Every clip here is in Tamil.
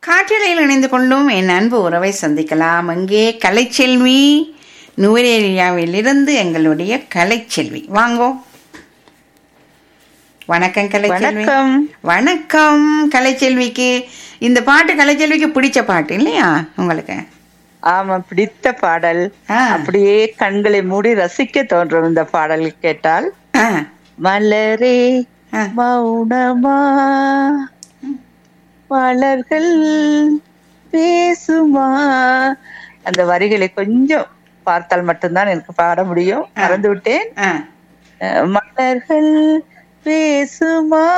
காற்றலையில் இணைந்து கொள்ளும் என் அன்பு உறவை சந்திக்கலாம் அங்கே கலைச்செல்வி நுவரேலியாவிலிருந்து எங்களுடைய கலைச்செல்வி வாங்கோ வணக்கம் கலைச்செல்வி வணக்கம். வணக்கம் கலைச்செல்விக்கு இந்த பாட்டு கலைச்செல்விக்கு பிடிச்ச பாட்டு இல்லையா உங்களுக்கு ஆமா பிடித்த பாடல் ஆ. அப்படியே கண்களை மூடி ரசிக்க தோன்றும் இந்த பாடல் கேட்டால் ஆ, மலரே ஆ. மௌனமா மலர்கள் பேசுமா அந்த வரிகளை கொஞ்சம் பார்த்தால் மட்டும்தான் எனக்கு பாட முடியும் மறந்து விட்டேன் ஆ. அஹ், மலர்கள் பேசுமா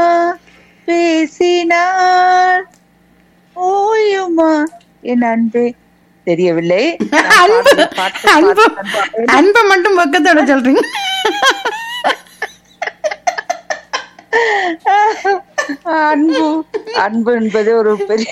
பேசினாள் ஓயுமா என் அன்பே தெரியவில்லை நான் அன்பு பாடுற பாட்டு அன்பு பார்த்து அன்பை மட்டும் பக்கத்தோட சொல்றீங்க அன்பு அன்பு என்பது ஒரு பெரிய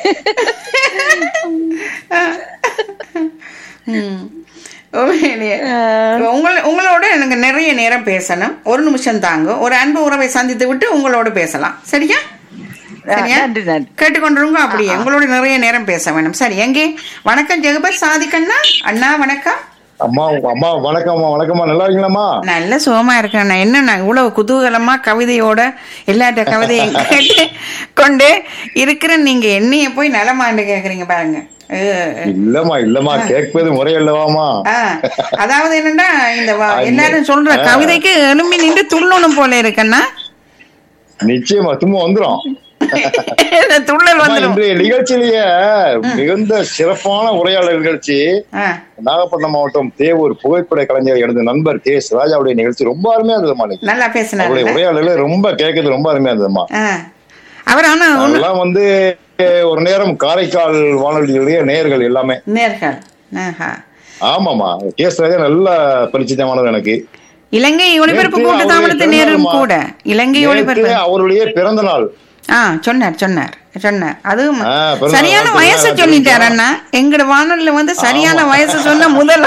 ம். உண்மையிலேயே. உங்கள உங்களோட எனக்கு நிறைய நேரம் பேசணும் ஒரு நிமிஷம் தாங்க ஒரு அன்பு உறவை சந்தித்து விட்டு உங்களோட பேசலாம் சரியா சரியா நன்றி நன்றி கேட்டுக்கொண்டிருங்க அப்படியே உங்களோட நிறைய நேரம் பேச வேணும் சரி எங்கே வணக்கம் ஜெகபத் சாதிக்கண்ணா அண்ணா வணக்கம் அம்மா அம்மா வணக்கம்மா வணக்கம்மா நல்லா இருக்கீங்களாம்மா நல்ல சுகமா இருக்கேன் நான் என்ன நான் இவ்வளவு குதூகலமா கவிதையோட எல்லாட்ட கவிதையும் கேட்டு கொண்டு இருக்கிற நீங்க என்னைய போய் நலமாண்டு கேக்குறீங்க பாருங்க அஹ். இல்லம்மா இல்லம்மா கேட்பது முறை அல்லவாமா ஆ, அதாவது என்னன்னா இந்த வ- எல்லாரும் சொல்ற கவிதைக்கு எலும்பி நின்று துள்ளணும் போல இருக்கன்னா நிச்சயமா சும்மா வந்துரும் இந்த துள்ளல் அம்மா, வந்துடும் இன்றைய நிகழ்ச்சியிலேயே மிகுந்த சிறப்பான உரையாடல் நிகழ்ச்சி ஆ, நாகப்பட்டினம் மாவட்டம் தேவூர் புகைப்பட கலைஞர் எனது நண்பர் கே எஸ் ராஜாவுடைய நிகழ்ச்சி ரொம்ப அருமையா இருந்ததுமா இன்னைக்கு நல்லா பேசினாரு அவருடைய உரையாடல ரொம்ப கேட்கறது ரொம்ப அருமையா இருந்ததுமா ஆ. அவர் ஆனா ஒண்ணு அதெல்லாம் வந்து ஒரு நேரம் காரைக்கால் வானொலியுடைய நேயர்கள் எல்லாமே நேர்கள் ஆஹா. ஆமாமா கே எஸ் ராஜா நல்ல பரிச்சிதமானவர் எனக்கு இலங்கை ஒளிபரப்பு நேற்று கூட்டு அவருடைய தாமரத்து பிறந்த நேரும் நாள் கூட இலங்கை நேற்று ஒளிபரப்பு அவருடைய பிறந்த நாள் ஆ சொன்னார் சொன்னார் சொன்னார் அதுவும் ஆ, பிறந்த சரியான நாள் வயசு தெரியும். சொல்லிட்டார் அண்ணா எங்கட வானொலியில வந்து சரியான வயசு சொன்ன முதல்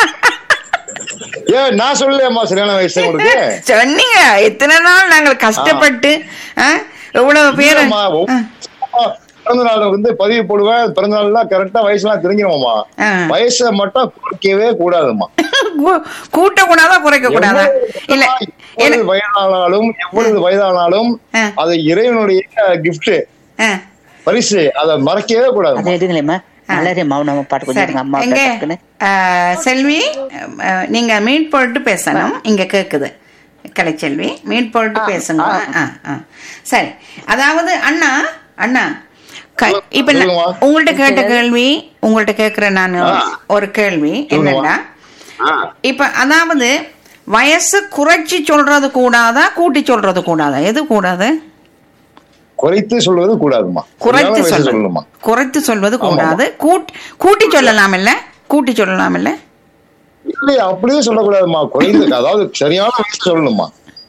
ஏ நான் சொல்லலையம்மா சரியான வயசு உங்களுக்கு சொன்னீங்க எத்தனை நாள் நாங்கள் கஷ்டப்பட்டு ஆ, எவ்வளவு பேர் இல்லம்மா, ஒவ்வொரு பிறந்த நாள் வந்து பதிவு போடுவேன் பிறந்த நாள்லாம் கரெக்டா வயசுலாம் தெரிஞ்சிருமாமா ஆ. வயசை மட்டும் குறைக்கவே கூடாதும்மா கூட்ட கூடாதா குறைக்க கூடாதா இல்ல எவ்வளவு வயதானாலும் எவ்வளவு வயதானாலும் ஆ. அது இறைவனுடைய கிஃப்ட் ஆ, பரிசு அதை மறக்கவே கூடாது அதை எடுங்களேம்மா மலரே மௌனமா பாட்டு சரி கொஞ்சம் அம்மா எங்க டக்குன்னு ஆ, செல்வி ஆ, நீங்க மீட் போட்டு பேசணும் இங்க கேக்குது கலைச்செல்வி மீட் போட்டு பேசுங்க ஆ, ஆ. சரி அதாவது அண்ணா அண்ணா க- இப்ப நான் சொல்லுங்கம்மா. உங்கள்ட்ட கேட்ட கேள்வி உங்கள்ட்ட கேக்குற நான் ஒரு கேள்வி என்னன்னா இப்ப அதாவது வயசு குறைச்சி சொல்றது கூடாதா கூட்டி சொல்றது கூடாதா எது கூடாது குறைத்து சொல்வது கூடாதுமா குறைத்து சரியான வயசு சொல்வது சொல்லணுமா குறைத்து சொல்வது கூடாது கூட்- கூட்டி சொல்லலாம் இல்ல கூட்டி சொல்லலாம் இல்ல இல்லையா அப்படியே சொல்லக்கூடாதுமா குறைந்து அதாவது சரியான வயசு சொல்லணுமா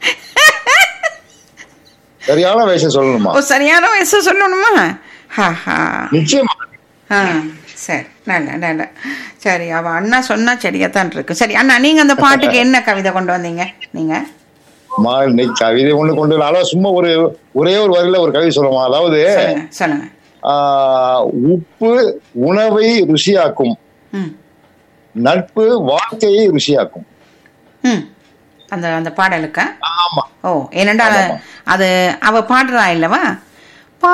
சரியான வயசு சொல்லணுமா ஓ சரியான வயசு சொல்லணுமா ஹா ஹா நிச்சயமா ஆ சரி நல்ல நல்ல சரி அவ அண்ணா சொன்னா சரியாத்தான் இருக்கு சரி அண்ணா நீங்க அந்த பாட்டுக்கு என்ன கவிதை கொண்டு வந்தீங்க நீங்க அம்மா இன்னைக்கு கவிதை ஒண்ணு கொண்டு வரல. அதாவது சும்மா ஒரு ஒரே ஒரு வரியில ஒரு கவிதை சொல்லுமா அதாவது சொல்லுங்க சொல்லுங்க ஆஹ், உப்பு உணவை ருசியாக்கும் ம் நட்பு வாழ்க்கையை ருசியாக்கும் ம் அந்த அந்த பாடலுக்கா ஆமா ஓ ஏனண்டா அது அவ பாடுறா இல்லவா